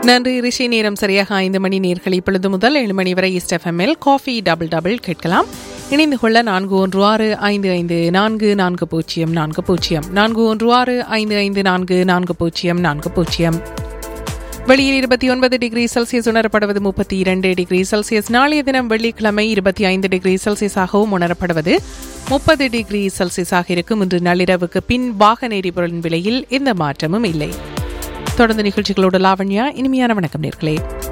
நன்றி ரிஷி நேரம் சரியாக ஐந்து மணி நேர்கள் இப்பொழுது முதல் ஏழு மணி வரை ஈஸ்ட் எஃப்எம்எல் காஃபி டபுள் டபுள் கேட்கலாம் இணைந்து கொள்ள நான்கு ஒன்று ஆறு ஐந்து ஐந்து நான்கு நான்கு பூஜ்ஜியம் நான்கு பூஜ்ஜியம் நான்கு ஒன்று ஆறு ஐந்து ஐந்து நான்கு நான்கு பூஜ்ஜியம் நான்கு பூஜ்ஜியம் வெளியில் இருபத்தி ஒன்பது டிகிரி செல்சியஸ் உணரப்படுவது முப்பத்தி இரண்டு டிகிரி செல்சியஸ் நாளைய தினம் வெள்ளிக்கிழமை இருபத்தி ஐந்து டிகிரி செல்சியஸாகவும் உணரப்படுவது முப்பது டிகிரி செல்சியஸாக இருக்கும் இன்று நள்ளிரவுக்கு பின் வாகன எரிபொருளின் விலையில் எந்த மாற்றமும் இல்லை தொடர்ந்து நிகழ்ச்சிகளோடு லாவண்யா இனிமையான வணக்கம் நேர்களே